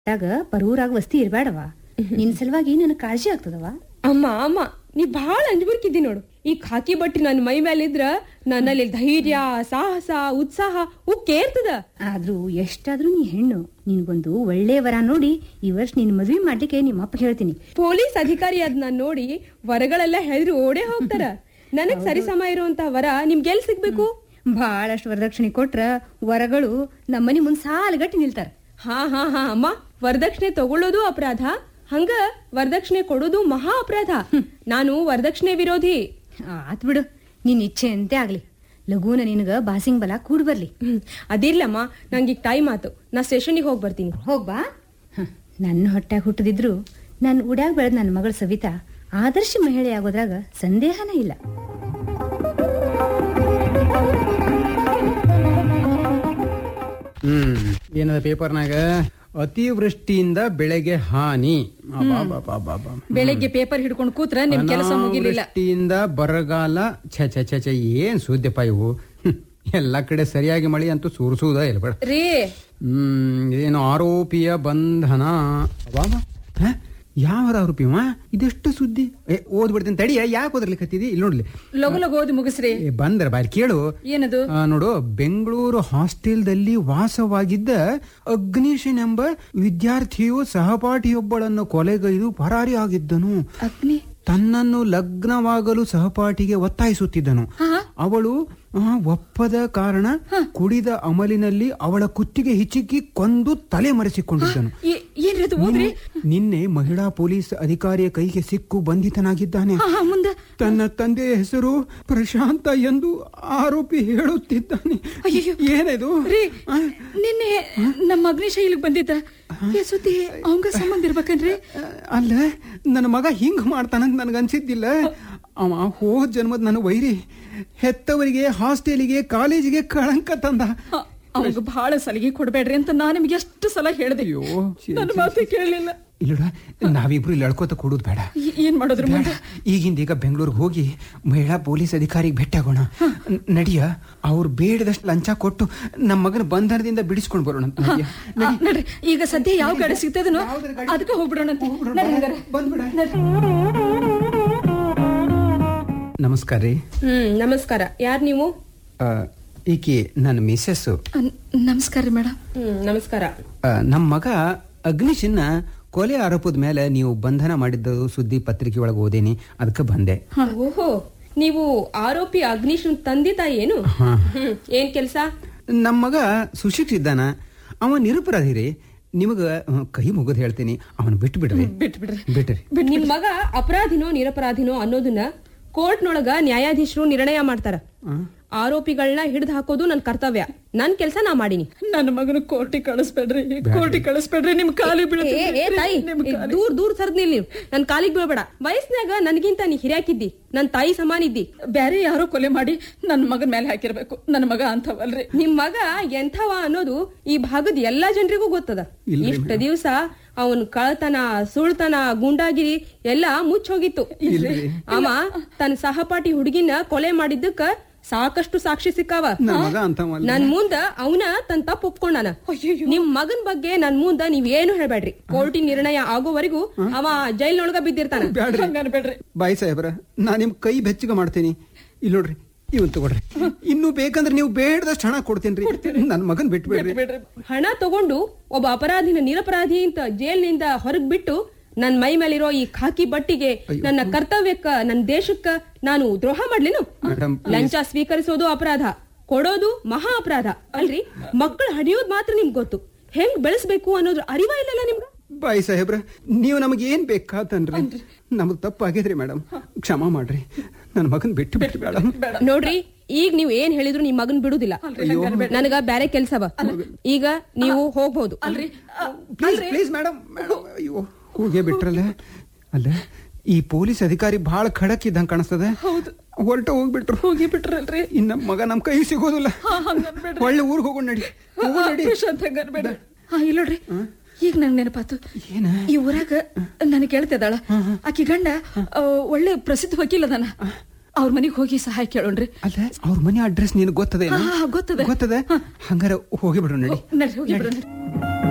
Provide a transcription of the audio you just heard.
ಆಗ ಪರೂರಾಗ ವಸ್ತಿ ಇರ್ಬೇಡವ ನಿನ್ ಸಲುವಾಗಿ ನನಗ್ ಕಾಳಜಿ ಆಗ್ತದವ ಅಮ್ಮ ಅಮ್ಮ ನೀ ಬಹಳ ಅಂಜಬರ್ಕಿದ್ದಿ ನೋಡು ಈ ಖಾಕಿ ಬಟ್ಟಿ ನನ್ನ ಮೈ ಮೇಲಿದ್ರ ನನ್ನಲ್ಲಿ ಧೈರ್ಯ ಸಾಹಸ ಉತ್ಸಾಹ ಉಕ್ಕೇರ್ತದ ಆದ್ರೂ ಎಷ್ಟಾದ್ರೂ ನೀ ಹೆಣ್ಣು ನಿನ್ಗೊಂದು ಒಳ್ಳೆ ವರ ನೋಡಿ ಈ ವರ್ಷ ನಿನ್ ಮದ್ವಿ ಮಾಡ್ಲಿಕ್ಕೆ ನಿಮ್ಮ ಅಪ್ಪ ಹೇಳ್ತೀನಿ ಪೊಲೀಸ್ ಅಧಿಕಾರಿ ಅದ್ ನಾನ್ ನೋಡಿ ವರಗಳೆಲ್ಲ ಹೆದರಿ ಓಡೇ ಹೋಗ್ತಾರ ನನಗ್ ಸರಿಸಮ ಇರುವಂತ ವರ ನಿಮ್ಗೆಲ್ ಸಿಗ್ಬೇಕು ಬಹಳಷ್ಟು ವರದಕ್ಷಿಣೆ ಕೊಟ್ರ ವರಗಳು ನಮ್ಮನಿ ಮುಂದ್ ಸಾಲಗಟ್ಟಿ ನಿಲ್ತಾರ ಹಾ ಹಾ ಹಾ ಅಮ್ಮ ವರದಕ್ಷಿಣೆ ತಗೊಳ್ಳೋದು ಅಪರಾಧ ಹಂಗ ವರದಕ್ಷಿಣೆ ಕೊಡೋದು ಮಹಾ ಅಪರಾಧ ನಾನು ವರದಕ್ಷಿಣೆ ವಿರೋಧಿ ಆತ್ ಬಿಡು ನಿನ್ ಇಚ್ಛೆ ಅಂತೆ ಆಗ್ಲಿ ಲಘೂನ ನಿನಗ ಬಾಸಿಂಗ್ ಬಲ ಕೂಡ್ ಬರ್ಲಿ ಹ್ಮ್ ಅದಿರ್ಲಮ್ಮ ನಂಗೀಗ ಟೈಮ್ ಆತು ನಾ ಸ್ಟೇಷನ್ಗೆ ಹೋಗಿ ಬರ್ತೀನಿ ಹೋಗ್ಬಾ ಹ, ನನ್ನ ಹೊಟ್ಟ್ಯಾಗ ಹುಟ್ಟದಿದ್ರು ನನ್ನ ಉಡ್ಯಾಗ ಬೆಳೆದ ನನ್ನ ಮಗಳ ಸವಿತಾ ಆದರ್ಶ ಮಹಿಳೆ ಆಗೋದ್ರಾಗ ಸಂದೇಹನೇ ಇಲ್ಲ ಹ್ಮ್ ಏನದ ಪೇಪರ್ನಾಗ ಅತಿವೃಷ್ಟಿಯಿಂದ ಬೆಳೆಗೆ ಹಾನಿ ಅಬ್ಬಬ್ಬಬ್ಬಬ್ಬ. ಬೆಳಿಗ್ಗೆ ಪೇಪರ್ ಹಿಡ್ಕೊಂಡು ಕೂತ್ರ ನಿಮ್ ಕೆಲಸ ಮುಗಿಲಿಲ್ಲ ಅನಾವೃಷ್ಟಿಯಿಂದ ಬರಗಾಲ ಛೆ ಛೆ ಛೆ ಛೆ ಏನ್ ಸುದ್ದಿಪ್ಪ ಇವು ಹ್ಮ್. ಎಲ್ಲಾ ಕಡೆ ಸರಿಯಾಗಿ ಮಳಿ ಅಂತೂ ಸುರಿಸುವುದ ಇಲ್ಲ ಬೇಡ ರೀ ಹ್ಮ್ ಏನು ಆರೋಪಿಯ ಬಂಧನ ಅಬ್ಬಬ್ಬ. ಹ? ಯಾವ ಆರೋಪಿವ ಇದೆಷ್ಟು ಸುದ್ದಿ ಏ ಓದ್ಬಿಡ್ತೀನಿ ತಡಿಯ ಯಾಕೆ ಓದ್ಲಿಕ್ಕತ್ತಿದಿ ಇಲ್ಲಿ ನೋಡ್ಲಿ ಲಗು ಲಗು ಓದಿ ಮುಗಿಸ್ರಿ ಏ, ಬಂದ್ರ ಬಾರಿ ಕೇಳು ಏನದು ಆ, ನೋಡು ಬೆಂಗಳೂರು ಹಾಸ್ಟೆಲ್ದಲ್ಲಿ ವಾಸವಾಗಿದ್ದ ಅಗ್ನಿಶನ್ ಎಂಬ ವಿದ್ಯಾರ್ಥಿಯು ಸಹಪಾಠಿಯೊಬ್ಬಳನ್ನು ಕೊಲೆಗೈದು ಪರಾರಿ ಆಗಿದ್ದನು ಅಗ್ನಿ ತನ್ನನ್ನು ಲಗ್ನವಾಗಲು ಸಹಪಾಠಿಗೆ ಒತ್ತಾಯಿಸುತ್ತಿದ್ದನು ಅವಳು ಆ, ಒಪ್ಪದ ಕಾರಣ ಕುಡಿದ ಅಮಲಿನಲ್ಲಿ ಅವಳ ಕುತ್ತಿಗೆ ಹಿಚಿಕಿ ಕೊಂದು ತಲೆ ಮರೆಸಿಕೊಂಡಿದ್ದನು ಏ- ಏನ್ರಿ ಅದು ಓದ್ರಿ ನಿನ್ನೆ- ನಿನ್ನೆ ಮಹಿಳಾ ಪೊಲೀಸ್ ಅಧಿಕಾರಿಯ ಕೈಗೆ ಸಿಕ್ಕು ಬಂಧಿತನಾಗಿದ್ದಾನೆ ಹಾ, ಹಾ, ಮುಂದೆ ತನ್ನ ತಂದೆಯ ಹೆಸರು ಪ್ರಶಾಂತ ಎಂದು ಆರೋಪಿ ಹೇಳುತ್ತಿದ್ದಾನೆ ಅಯ್ಯಯ್ಯೋ. ಏನಿದು ರೀ ನಿನ್ನೆ ನಮ್ಮ ಅಗ್ನಿಶೈಲಿಗೆ ಬಂದಿದ್ದ ಈ ಸುದ್ದಿ ಅವಂಗ ಸಂಬಂಧ ಇರ್ಬೇಕನ್ರಿ ಅಲ್ಲ ನನ್ನ ಮಗ ಹಿಂಗ್ ಮಾಡ್ತಾನಂತ ನನಗೆ ಅನ್ಸಿದ್ದಿಲ್ಲ ಅವ ಹೋದ ಜನ್ಮದ ನನ್ನ ವೈರಿ ಹೆತ್ತವರಿಗೆ ಹಾಸ್ಟೆಲಿಗೆ ಕಾಲೇಜಿಗೆ ಕಳಂಕ ತಂದ ಅವಂಗ ಬಹಳ ಸಲಿಗೆ ಕೊಡ್ಬೇಡ್ರಿ ಅಂತ ನಾ ನಿಮ್ಗೆ ಎಷ್ಟು ಸಲ ಹೇಳ್ದೆ ಅಯ್ಯೋ, ಛೀ, ನನ್ನ ಛೀ, ಮಾತು ಕೇಳಲಿಲ್ಲ ಇಲ್ಲ ನಾವಿಬ್ರು ಇಲ್ಲಿ ಎಳ್ಕೋತ ಕೊಡೋದು ಬೇಡ ಏ- ಏನ್ ಮಾಡೋದ್ರ ಬೇಡ. ಮುಂದೆ ಈಗಿಂದ ಈಗ ಬೆಂಗಳೂರಿಗೆ ಹೋಗಿ ಮಹಿಳಾ ಪೊಲೀಸ್ ಅಧಿಕಾರಿಗೆ ಭೇಟಿಯಾಗೋಣ ನ- ನಡಿಯ ಅವ್ರು ಬೇಡದಷ್ಟು ಲಂಚ ಕೊಟ್ಟು ನಮ್ಮ ಮಗನ ಬಂಧನದಿಂದ ಬಿಡಿಸ್ಕೊಂಡು ಬರೋಣ ಅಂತ ನಡಿಯ. ಆ, ನಡ್ರಿ ಈಗ ಸದ್ಯ ಯಾವ ಗಾಡಿ ಸಿಗ್ತದನೋ ಅದಕ್ಕೆ ಹೋಗ್ಬಿಡೋಣ ಅಂತ ನಡ್ರಿ ಹಂಗಾರೆ. ಬಂದ್ಬಿಡ ನಮಸ್ಕಾರ ರೀ ಹ್ಮ್ ನಮಸ್ಕಾರ ಯಾರ್ ನೀವು ಆ, ಈಕಿ ನನ್ನ ಮಿಸ್ಸಸ್ಸು ಆ, ನಮಸ್ಕಾರ ರೀ ಮೇಡಮ್ ಹ್ಮ್ ನಮಸ್ಕಾರ ಆ, ನಮ್ಮ ಮಗ ಅಗ್ನಿಶನ್ನ ಕೊಲೆ ಆರೋಪದ ಮೇಲೆ ನೀವು ಬಂಧನ ಮಾಡಿದ್ದು ಸುದ್ದಿ ಪತ್ರಿಕೆ ಒಳಗೆ ಓದೇನಿ ಅದಕ್ಕೆ ಬಂದೆ ಓಹೋ ನೀವು ಆರೋಪಿ ಅಗ್ನಿಶ್ ತಂದೆ ತಾಯಿ ಏನು ಹಾ. ಹ್ಮ್ ಏನ್ ಕೆಲ್ಸ ನಮ್ಮ ಮಗ ಸುಶಿಕ್ಷ ಇದ್ದಾನ ಅವ ನಿರಪರಾಧಿ ರೀ ನಿಮಗ ಆ, ಕೈ ಮುಗಿದು ಹೇಳ್ತೀನಿ ಅವನ್ ಬಿಟ್ಟು ಬಿಡ್ರಿ ಬಿಟ್ಟು ಬಿಡ್ರಿ ಬಿಟ್ರಿ ನಿಮ್ ಮಗ ಅಪರಾಧಿನೋ ನಿರಪರಾಧಿನೋ ಅನ್ನೋದನ್ನ ಕೋರ್ಟ್ನೊಳಗ ನ್ಯಾಯಾಧೀಶರು ನಿರ್ಣಯ ಮಾಡ್ತಾರ ಆರೋಪಿಗಳನ್ನ ಹಿಡಿದು ಹಾಕೋದು ನನ್ ಕರ್ತವ್ಯ ನನ್ ಕೆಲ್ಸ ನಾ ಮಾಡೀನಿ ನನ್ನ ಮಗನ ಕೋರ್ಟಿಗೆ ಕಳಿಸ್ಬೇಡ್ರಿ ಕೋರ್ಟಿಗೆ ಕಳಿಸ್ಬೇಡ್ರಿ ನಿಮ್ ಕಾಲಿ ಏ, ಏ, ತಾಯಿ ಏ, ದೂರ್ ದೂರ್ ಸರ್ದ್ ನಿಲ್ ನೀವು ನನ್ ಕಾಲಿಗೆ ಬೀಳ್ಬೇಡ ವಯಸ್ಸಿನಾಗ ನನ್ಗಿಂತ ನೀ ಹಿರಿಯಾಕಿದ್ದಿ ನನ್ ತಾಯಿ ಸಮಾನ ಇದ್ದಿ ಬ್ಯಾರೆ ಯಾರೋ ಕೊಲೆ ಮಾಡಿ ನನ್ನ ಮಗನ ಮೇಲೆ ಹಾಕಿರ್ಬೇಕು ನನ್ನ ಮಗ ಅಂತವಲ್ರಿ ನಿಮ್ ಮಗ ಎಂಥವ ಅನ್ನೋದು ಈ ಭಾಗದ ಎಲ್ಲಾ ಜನರಿಗೂ ಗೊತ್ತದ ಇಷ್ಟ ದಿವ್ಸ ಅವನ್ ಕಳತನ ಸುಳ್ತನ ಗುಂಡಾಗಿರಿ ಎಲ್ಲಾ ಮುಚ್ಚ ಹೋಗಿತ್ತು ಅವ ತನ್ನ ಸಹಪಾಠಿ ಹುಡುಗಿನ ಕೊಲೆ ಮಾಡಿದ್ದಕ್ಕ ಸಾಕಷ್ಟು ಸಾಕ್ಷಿ ಸಿಕ್ಕಾವ ನನ್ನ ಮಗ ಅಂತವಲ್ಲ. ನನ್ ಮುಂದ ಅವನ ತನ್ ತಪ್ಪು ಒಪ್ಕೊಂಡಾನ ನಿಮ್ ಮಗನ್ ಬಗ್ಗೆ ನನ್ ಮುಂದ ನೀವ್ ಏನು ಹೇಳ್ಬೇಡ್ರಿ ಕೋರ್ಟಿನ ನಿರ್ಣಯ ಆಗೋವರೆಗೂ ಅವ ಜೈಲ್ನೊಳಗ ಬಿದ್ದಿರ್ತಾನ ಬ್ಯಾಡ್ರಿ ಹಂಗನ್ಬೇಡ್ರಿ ಬಾಯಿ ಸಾಹೇಬ್ರ ನಾ ನಿಮ್ ಕೈ ಬೆಚ್ಚಗ ಮಾಡ್ತೀನಿ ಇಲ್ಲಿ ನೋಡ್ರಿ ಇವನ್ ತಗೊಳ್ರಿ ಇನ್ನು ಬೇಕಂದ್ರೆ ನೀವು ಬೇಡದಷ್ಟು ಹಣ ಕೊಡ್ತೀನಿ ನನ್ನ ಮಗನ್ ಬಿಟ್ಬಿಡ್ರಿ ಹಣ ತಗೊಂಡು ಒಬ್ಬ ಅಪರಾಧಿನ ನಿರಪರಾಧಿ ಅಂತ ಜೈಲ್ನಿಂದ ಹೊರಗ್ ಬಿಟ್ಟು ನನ್ ಮೈ ಮೇಲಿರೋ ಈ ಖಾಕಿ ಬಟ್ಟಿಗೆ ನನ್ನ ಕರ್ತವ್ಯಕ್ಕ ನನ್ನ ದೇಶಕ್ಕ ನಾನು ದ್ರೋಹ ಮಾಡ್ಲೇನು ಮೇಡಮ್, ಲಂಚ ಸ್ವೀಕರಿಸೋದು ಅಪರಾಧ ಕೊಡೋದು ಮಹಾ ಅಪರಾಧ ಅಲ್ರಿ ಮಕ್ಕಳು ಹಡಿಯೋದ್ ಮಾತ್ರ ನಿಮ್ಗೆ ಗೊತ್ತು ಹೆಂಗ್ ಬೆಳೆಸ್ಬೇಕು ಅನ್ನೋದ್ರ ಅರಿವ ಇಲ್ಲಲ್ಲ ನಿಮ್ಗ ಬಾಯಿ ಸಾಹೇಬ್ರ ನೀವು ನಮಗೆ ಏನ್ ಬೇಕಾತನ್ರಿ ನಮಗ್ ತಪ್ಪಾಗಿದ್ರಿ ಮೇಡಮ್ ಕ್ಷಮಾ ಮಾಡ್ರಿ ನನ್ನ ಮಗನ್ ಬಿಟ್ಟು ಬಿಟ್ಟು ಮೇಡಮ್ ನೋಡ್ರಿ ಈಗ ನೀವ್ ಏನ್ ಹೇಳಿದ್ರು ನಿಮ್ ಮಗನ್ ಬಿಡುದಿಲ್ಲ ನನಗ ಬ್ಯಾರೆ ಕೆಲ್ಸವ ಈಗ ನೀವು ಹೋಗ್ಬೋದು ಪ್ಲೀಸ್ ಪ್ಲೀಸ್ ಮೇಡಮ್ ಮೇಡಮ್ ಅಯ್ಯೋ ಹೋಗೇ ಬಿಟ್ರಲ್ಲ ಅಲ್ಲ ಈ ಪೊಲೀಸ್ ಅಧಿಕಾರಿ ಬಹಳ ಖಡಕ್ ಇದ್ದಂಗ ಕಾಣಿಸ್ತದೆ ಹೊರಟ ಹೋಗ್ಬಿಟ್ರು ಹೋಗಿ ಬಿಟ್ರಲ್ರಿ ಇನ್ನ ಮಗ ನಮ್ ಕೈ ಸಿಗೋದಿಲ್ಲ ಹಂಗನ್ಬೇಡ್ರಿ. ಒಳ್ಳೆ ಊರಿಗೆ ಹೋಗೋಣ ನಡಿ ಹೋಗೋಣ ನಡಿ ಪ್ರಶಾಂತ್ ಹಂಗನ್ಬೇಡ್ರಿ ಹಾ ಇಲ್ಲ ನೋಡ್ರಿ ಈಗ ನಂಗೆ ನೆನಪಾತು ಏನ ಈ ಊರಾಗ ನನಗೆ ಕೇಳ್ತಿದ್ದಾಳ ಆಕಿ ಗಂಡ ಆ, ಒಳ್ಳೆ ಪ್ರಸಿದ್ಧ ವಕೀಲ ಅದಾನ ಅವ್ರ ಮನೆಗೆ ಹೋಗಿ ಸಹಾಯ ಕೇಳೋಣ್ರಿ ಅಲ್ಲ ಅವ್ರ ಮನೆ ಅಡ್ರೆಸ್ ನಿನಗೆ ಗೊತ್ತದೆ ಹಾ, ಹಾ, ಗೊತ್ತದೆ. ಗೊತ್ತದೆ ಹಂಗಾರ ಹೋಗಿ ಬಿಡೋಣ ನಡಿ ನಡ್ರಿ ಹೋಗಿ ಬಿಡೋಣ